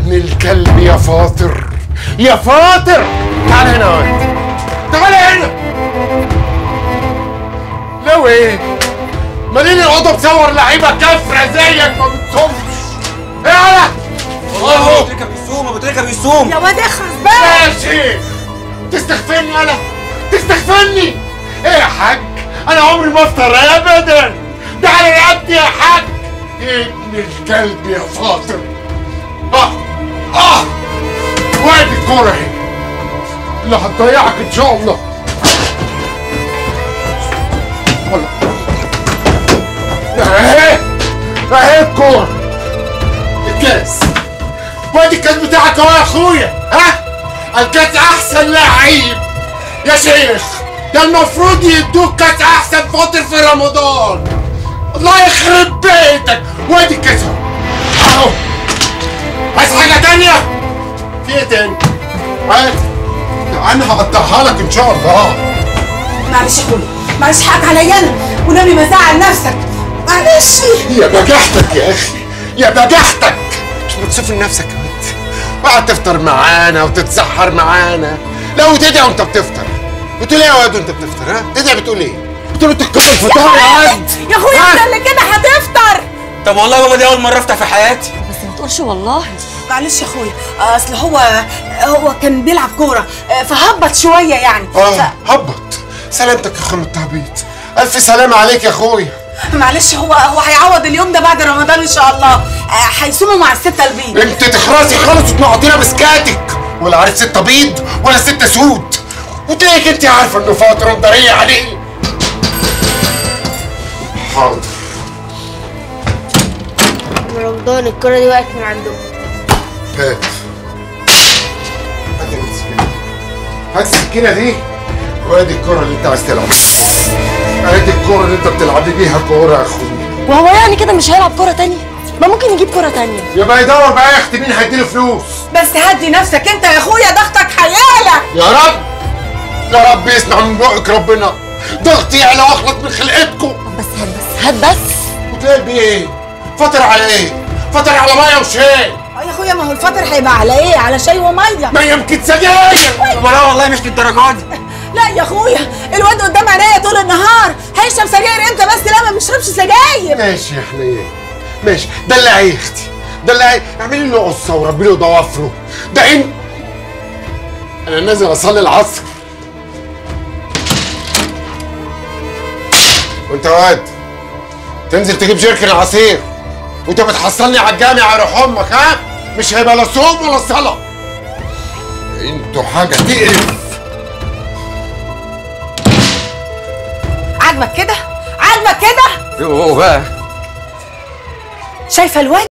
ابن الكلب يا فاطر يا فاطر تعال هنا يا واد تعال هنا لو ايه مالين الاوضه بصور لعيبه كفره زيك ما بتصومش ايه على اهو بتركب السوم بتركب السوم يا واد اخرس بقى ماشي تستخفني انا تستخفني ايه يا حاج انا عمري ما افطر ابدا ده على رقبتي يا حاج يا ابن الكلب يا فاطر اه اه وادي الكوره اهي اللي هتضيعك ان شاء الله ولا اهي اهي الكوره الكاس وادي الكاس بتاعك اهو يا اخويا ها الكاس احسن لعيب يا شيخ ده المفروض يدوك كاس احسن فاطر في رمضان الله يخرب بيتك وادي الكاس اهو اهو عايز حاجه تانية في ايه تاني عايز انا هقطعها لك ان شاء الله معلش يا اخويا معلش حقك عليا انا ونبي ما زعل نفسك معلش يا بجحتك يا اخي يا بجحتك مش مكسوف لنفسك يا ولد اقعد تفطر معانا وتتسحر معانا لو تدعي وانت بتفطر بتقول ايه يا واد وانت بتفطر ها تدعي بتقول ايه بتقول له تتكلم في ظهري يا واد يا اخويا ها؟ انت اللي كده هتفطر طب والله بابا دي اول مره افتح في حياتي بس ما تقولش والله معلش يا اخويا اصل هو هو كان بيلعب كوره فهبط شويه يعني اه هبط سلامتك يا اخويا من التهبيط الف سلامة عليك يا اخويا معلش هو هو هيعوض اليوم ده بعد رمضان ان شاء الله آه، هيصوموا مع الستة البيض انت تخرسي خالص وتنقطينا بسكاتك ولا عارف ستة بيض ولا ستة سود وتلاقيك انت عارفه انه فاطر ودارية عليه حاضر رمضان الكرة دي وقعت من عندهم هات هات السكينة هات السكينة دي وادي الكرة اللي انت عايز تلعب ادي الكرة اللي انت بتلعبي بيها كورة يا اخويا وهو يعني كده مش هيلعب كرة تانية ما ممكن يجيب كرة تانية يبقى يدور بقى يا اختي مين هيديله فلوس بس هدي نفسك انت يا اخويا ضغطك هيعلى يا رب يا رب يسمع من بقك ربنا ضغطي يعلى واخلص من خلقتكم بس هات بس هات بس وتلاقي بيه ايه؟ فطر على ايه؟ فطر على ميه وشاي اه يا اخويا ما هو الفطر هيبقى على ايه على شاي وميه ما يمكن سجاير طب لا والله مش للدرجه دي لا يا اخويا الواد قدام عينيا طول النهار هيشرب سجاير امتى بس لا ما بيشربش سجاير ماشي يا حنين ماشي ده اللي يا اختي ده اللي هي- اعملي له قصه وربي له ضوافره ده انت انا نازل اصلي العصر وانت يا واد تنزل تجيب جيركن عصير وانت بتحصلني على الجامع يا روح امك ها مش هيبقى لا صوم ولا صلاه انتوا حاجه تقرف عاجبك كده عاجبك كده يوه بقى شايفه الواد